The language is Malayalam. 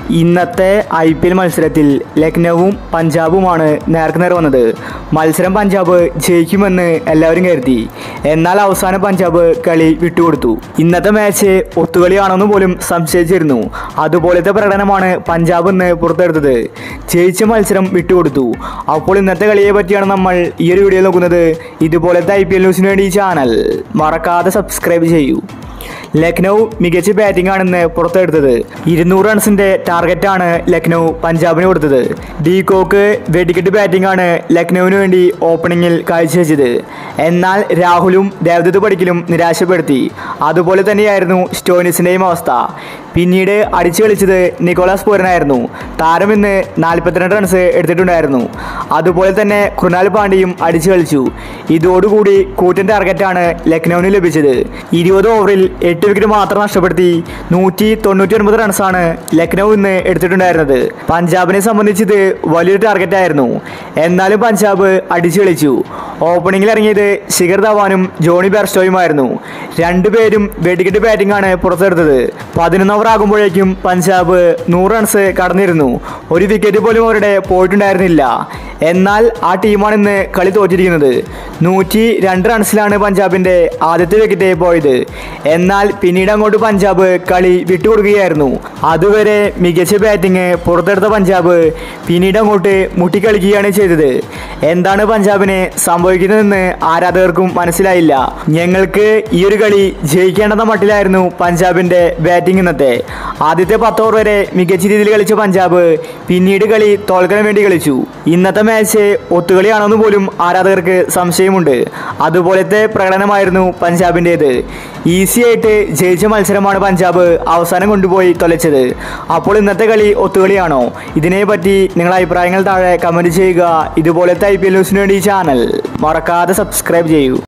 ഇന്നത്തെ ഐ പി എൽ മത്സരത്തിൽ ലക്നൌവും പഞ്ചാബുമാണ് നേർക്കുനേർ വന്നത് മത്സരം പഞ്ചാബ് ജയിക്കുമെന്ന് എല്ലാവരും കരുതി എന്നാൽ അവസാനം പഞ്ചാബ് കളി വിട്ടുകൊടുത്തു ഇന്നത്തെ മാച്ച് ഒത്തുകളിയാണെന്ന് പോലും സംശയിച്ചിരുന്നു അതുപോലത്തെ പ്രകടനമാണ് പഞ്ചാബ് ഇന്ന് പുറത്തെടുത്തത് ജയിച്ച മത്സരം വിട്ടുകൊടുത്തു അപ്പോൾ ഇന്നത്തെ കളിയെ പറ്റിയാണ് നമ്മൾ ഈ ഒരു വീഡിയോ നോക്കുന്നത് ഇതുപോലത്തെ ഐ പി എൽ ന്യൂസിന് വേണ്ടി ഈ ചാനൽ മറക്കാതെ സബ്സ്ക്രൈബ് ചെയ്യൂ ലക്നൗ മികച്ച ബാറ്റിംഗ് ആണെന്ന് പുറത്തെടുത്തത് ഇരുന്നൂറ് റൺസിന്റെ ടാർഗറ്റാണ് ലക്നൗ പഞ്ചാബിന് കൊടുത്തത് ഡി കോക്ക് വെടിക്കെട്ട് ബാറ്റിംഗ് ആണ് ലക്നൌവിന് വേണ്ടി ഓപ്പണിംഗിൽ കാഴ്ചവെച്ചത് എന്നാൽ രാഹുലും ദേവദത്ത് പടിക്കലും നിരാശപ്പെടുത്തി അതുപോലെ തന്നെയായിരുന്നു സ്റ്റോനിസിന്റെയും അവസ്ഥ പിന്നീട് അടിച്ചു കളിച്ചത് നിക്കോളാസ് പൂരനായിരുന്നു താരം ഇന്ന് നാൽപ്പത്തിരണ്ട് റൺസ് എടുത്തിട്ടുണ്ടായിരുന്നു അതുപോലെ തന്നെ കൃണാൽ പാണ്ഡ്യയും അടിച്ചു കളിച്ചു ഇതോടുകൂടി കൂറ്റൻ ടാർഗറ്റാണ് ലക്നൌവിന് ലഭിച്ചത് ഇരുപത് ഓവറിൽ എട്ട് വിക്കറ്റ് മാത്രം നഷ്ടപ്പെടുത്തി നൂറ്റി തൊണ്ണൂറ്റി ഒൻപത് റൺസാണ് ലക്നൗ ഇന്ന് എടുത്തിട്ടുണ്ടായിരുന്നത് പഞ്ചാബിനെ സംബന്ധിച്ചത് വലിയൊരു ടാർഗറ്റായിരുന്നു എന്നാലും പഞ്ചാബ് അടിച്ചു കളിച്ചു ഓപ്പണിംഗിൽ ഇറങ്ങിയത് ശിഖർ ധവാനും ജോണി ബെർസ്റ്റോയുമായിരുന്നു രണ്ടുപേരും വെടിക്കെട്ട് ബാറ്റിംഗ് ആണ് പുറത്തെടുത്തത് പതിനൊന്ന് ഓവർ ആകുമ്പോഴേക്കും പഞ്ചാബ് നൂറ് റൺസ് കടന്നിരുന്നു ഒരു വിക്കറ്റ് പോലും അവരുടെ പോയിട്ടുണ്ടായിരുന്നില്ല എന്നാൽ ആ ടീമാണ് ഇന്ന് കളി തോറ്റിരിക്കുന്നത് നൂറ്റി രണ്ട് റൺസിലാണ് പഞ്ചാബിൻ്റെ ആദ്യത്തെ വിക്കറ്റ് പോയത് എന്നാൽ പിന്നീട് അങ്ങോട്ട് പഞ്ചാബ് കളി വിട്ടുകൊടുക്കുകയായിരുന്നു അതുവരെ മികച്ച ബാറ്റിംഗ് പുറത്തെടുത്ത പഞ്ചാബ് പിന്നീട് അങ്ങോട്ട് മുട്ടിക്കളിക്കുകയാണ് ചെയ്തത് എന്താണ് പഞ്ചാബിന് സംഭവിക്കുന്നതെന്ന് ആരാധകർക്കും മനസ്സിലായില്ല ഞങ്ങൾക്ക് ഈ ഒരു കളി ജയിക്കേണ്ടെന്ന മട്ടിലായിരുന്നു പഞ്ചാബിന്റെ ബാറ്റിംഗ് ഇന്നത്തെ ആദ്യത്തെ പത്ത് ഓവർ വരെ മികച്ച രീതിയിൽ കളിച്ച പഞ്ചാബ് പിന്നീട് കളി തോൽക്കാൻ വേണ്ടി കളിച്ചു ഇന്നത്തെ മാച്ച് ഒത്തുകളിയാണെന്ന് പോലും ആരാധകർക്ക് സംശയമുണ്ട് അതുപോലത്തെ പ്രകടനമായിരുന്നു പഞ്ചാബിൻ്റേത് ഈസി ആയിട്ട് ജയിച്ച മത്സരമാണ് പഞ്ചാബ് അവസാനം കൊണ്ടുപോയി തൊലച്ചത് അപ്പോൾ ഇന്നത്തെ കളി ഒത്തുകളിയാണോ ഇതിനെപ്പറ്റി നിങ്ങളുടെ അഭിപ്രായങ്ങൾ താഴെ കമൻറ്റ് ചെയ്യുക ഇതുപോലത്തെ ഐ പി എൽ ന്യൂസിന് വേണ്ടി ഈ ചാനൽ മറക്കാതെ സബ്സ്ക്രൈബ് ചെയ്യൂ